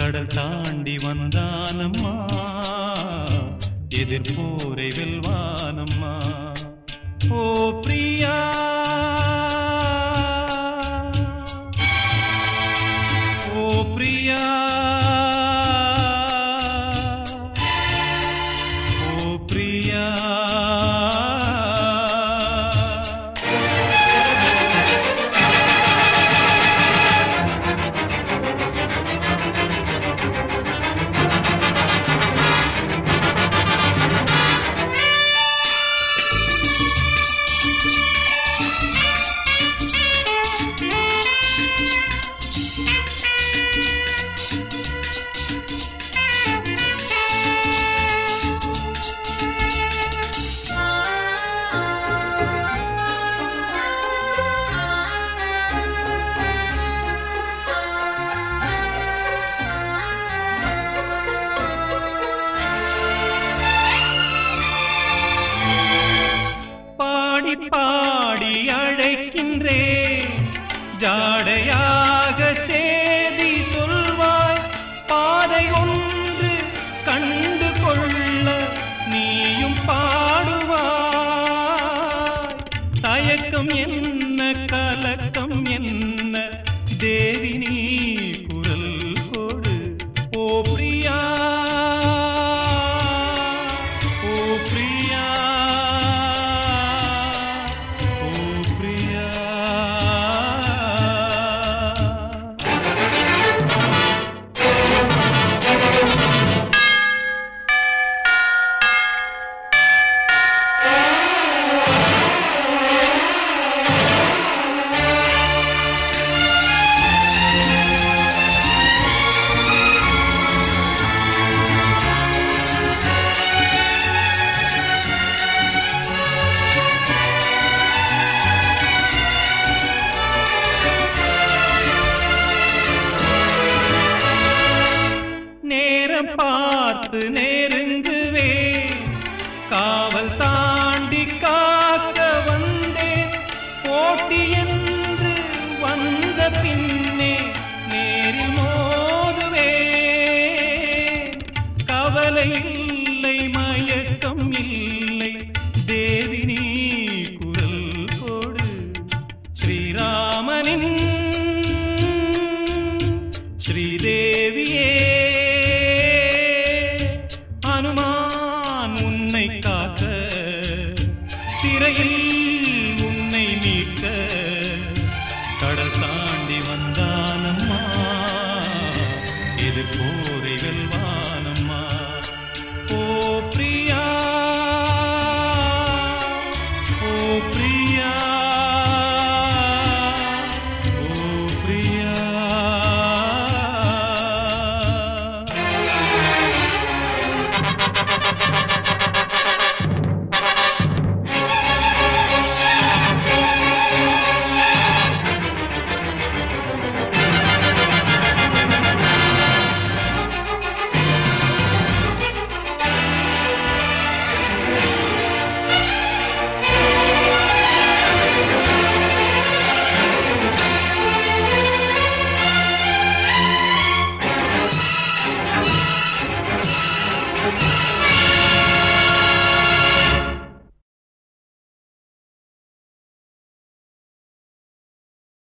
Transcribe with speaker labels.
Speaker 1: கடல் தாண்டி வந்தானம்மா எதிர்போரை வெல்வானம்மா ஓ பிரியா ஓ பிரியா ஓ பிரியா பாடி பாடி அழைக்கின்றேன் ஜாடையாக சேதி சொல்வாய் பாதை ஒன்று கண்டு கொள்ள நீயும் பாடுவாய் தயக்கம் என்ன கலக்கம் என்ன தேவி நீ குரல் கொடு ஓ பிரியா ஓ பிரியா ஓ பிரியா நேரம் பார்த்து நெருங்குவே காவல் தாண்டி காக்க வந்தேன் போட்டி என்று வந்த பின்னே நேரில் மோதுவே கவலை இல்லை மயக்கம் இல்லை தேவி நீ குரல் கொடு ஸ்ரீராமனின் ஸ்ரீதேவியே அனுமான் உன்னை காக்க சிறையில் உன்னை மீட்க கடல் தாண்டி வந்தானம்மா இது போரை